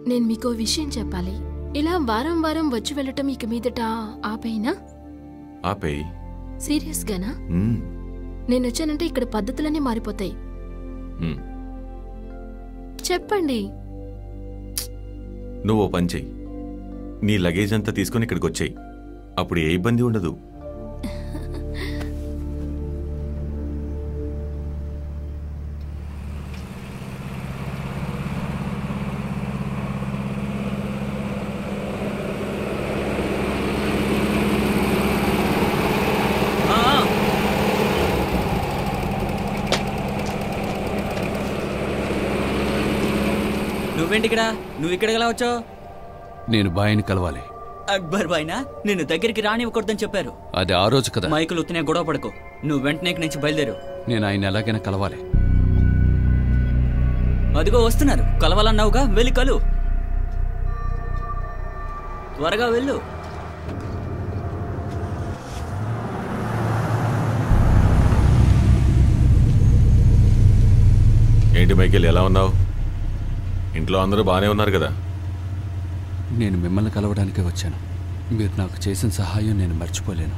నేను మీకో విషయం చెప్పాలి ఇలా వారం వారం వచ్చి వెళ్ళటం ఇక మీదట ఆపేనా ఆపేయి సీరియస్గానా మ్మ్. నేను వచ్చానంటే ఇక్కడ పద్ధతులన్నీ మారిపోతాయి మ్మ్. చెప్పండి నువ్వు ఓ పని చెయ్యి నీ లగేజ్ అంతా తీసుకొని ఇక్కడికి వచ్చేయి అప్పుడు ఏ ఇబ్బంది ఉండదు నువ్వేంటి ఇక్కడ నువ్వు ఇక్కడికి ఎలా వచ్చావు నేను బాయిని కలవాలి అక్బర్ బాయ్నా నిన్ను దగ్గరికి రానివ్వకూడదని చెప్పారు అది ఆ రోజు కదా మైకులు ఉత్తినే గొడవ పడకు నువ్వు వెంటనే ఇక్కడి నుంచి బయలుదేరు నేను ఆయన ఎలాగైనా కలవాలి అదిగో వస్తున్నారు కలవాలన్నావుగా వెళ్ళి కలు త్వరగా వెళ్ళు ఏంటి మైకేల్ ఎలా ఉన్నావు ఇంట్లో అందరూ బాగానే ఉన్నారు కదా నేను మిమ్మల్ని కలవడానికే వచ్చాను మీరు నాకు చేసిన సహాయం నేను మర్చిపోలేను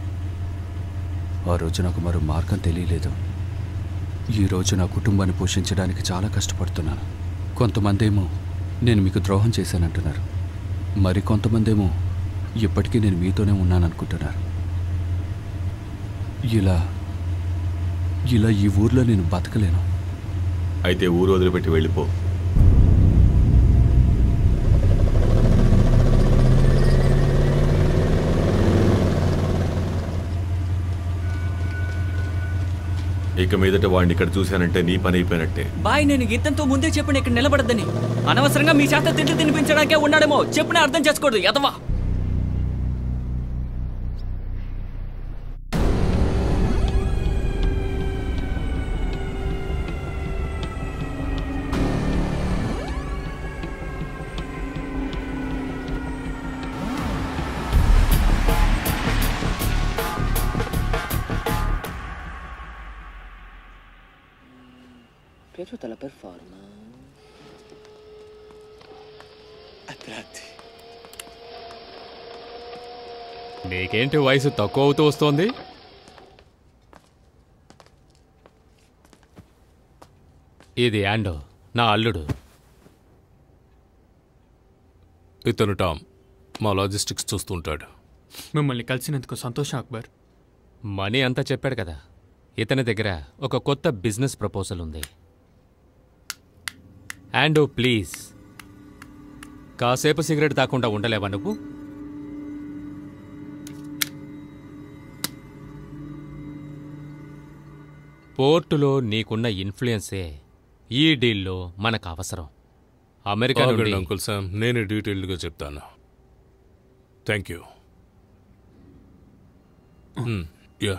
ఆ రోజు నాకు మరో మార్గం తెలియలేదు ఈ రోజు నా కుటుంబాన్ని పోషించడానికి చాలా కష్టపడుతున్నాను కొంతమంది ఏమో నేను మీకు ద్రోహం చేశానంటున్నారు మరి కొంతమంది ఏమో ఇప్పటికీ నేను మీతోనే ఉన్నాననుకుంటున్నారు ఇలా ఇలా ఈ ఊర్లో నేను బతకలేను అయితే ఊరు వదిలిపెట్టి వెళ్ళిపో ఇక మీదట వాడిని ఇక్కడ చూశానంటే నీ పని అయిపోయినట్టే బాయ్ నేను ఇతనితో ముందే చెప్పిన ఇక్కడ నిలబడద్దని అనవసరంగా మీ చేత తిండి తినిపించడానికే ఉన్నాడేమో చెప్పిన అర్థం చేసుకోకూడదు ఎదవా piaciuta la performance? A tratti. నీకేంటి వయసు తక్కువ అవుతూ వస్తోంది ఇది యాండో నా అల్లుడు ఇతను టామ్ మా లాజిస్టిక్స్ చూస్తుంటాడు మిమ్మల్ని కలిసినందుకు సంతోషం అక్బర్ మనీ అంతా చెప్పాడు కదా ఇతని దగ్గర ఒక కొత్త బిజినెస్ ప్రపోజల్ ఉంది యాండో ప్లీజ్ కాసేపు సిగరెట్ తాకుండా ఉండలేవా నువ్వు పోర్టులో నీకున్న ఇన్ఫ్లుయెన్సే ఈ డీల్లో మనకు అవసరం అమెరికా ఆగండి, నుండి అంకుల్ శామ్ నేనే డీటెయిల్డ్గా చెప్తాను thank you ya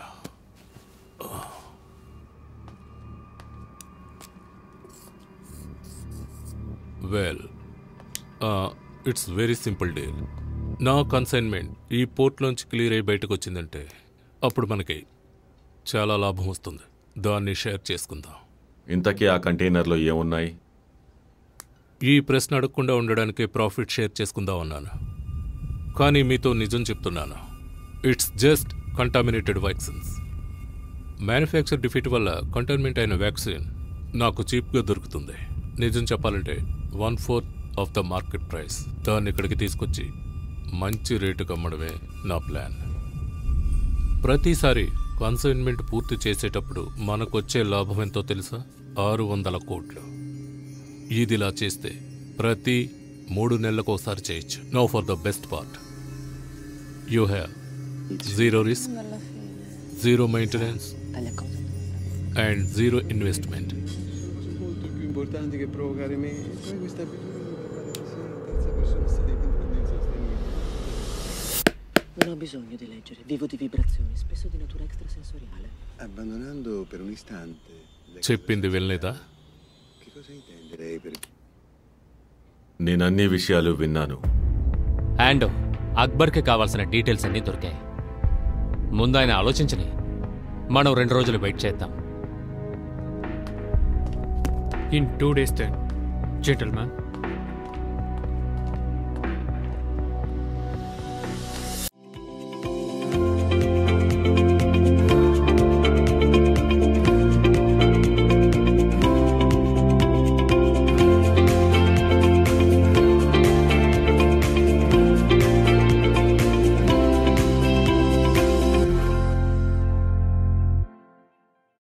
well it's very simple deal నా కన్సైన్మెంట్ ఈ పోర్ట్లోంచి క్లియర్ అయ్యి బయటకు వచ్చిందంటే అప్పుడు మనకి చాలా లాభం వస్తుంది దాన్ని షేర్ చేసుకుందాం ఇంతకీ ఆ కంటైనర్లో ఏమున్నాయి ఈ ప్రశ్న అడగకుండా ఉండడానికి ప్రాఫిట్ షేర్ చేసుకుందాం అన్నాను కానీ మీతో నిజం చెప్తున్నాను it's just contaminated vaccines manufacture defect వల్ల కంటైన్మెంట్ అయిన వ్యాక్సిన్ నాకు చీప్గా దొరుకుతుంది నిజం చెప్పాలంటే one fourth of the market price దాన్ని ఇక్కడికి తీసుకొచ్చి మంచి రేటుకు అమ్మడమే నా ప్లాన్ ప్రతిసారి కన్సైన్మెంట్ పూర్తి చేసేటప్పుడు మనకొచ్చే లాభం ఎంతో తెలుసా ఆరు వందల కోట్లు ఇదిలా చేస్తే ప్రతి మూడు నెలలకు ఒకసారి చేయొచ్చు no for the best part you have zero risk zero maintenance and zero investment Molto più importanti che provocare me. E poi questa abitudine di parlare così in terza persona sta diventando insostenibile. Non ho bisogno di leggere, vivo di vibrazioni, spesso di natura extrasensoriale. Abbandonando per un istante. le చెప్పింది వినలేదా cose- Che cosa intende lei per. నేను అన్ని విషయాలు విన్నాను and అక్బర్కి కావాల్సిన details అన్నీ దొరికాయి ముందు ఆయన ఆలోచించని మనం రెండు రోజులు వెయిట్ చేద్దాం in two days time gentlemen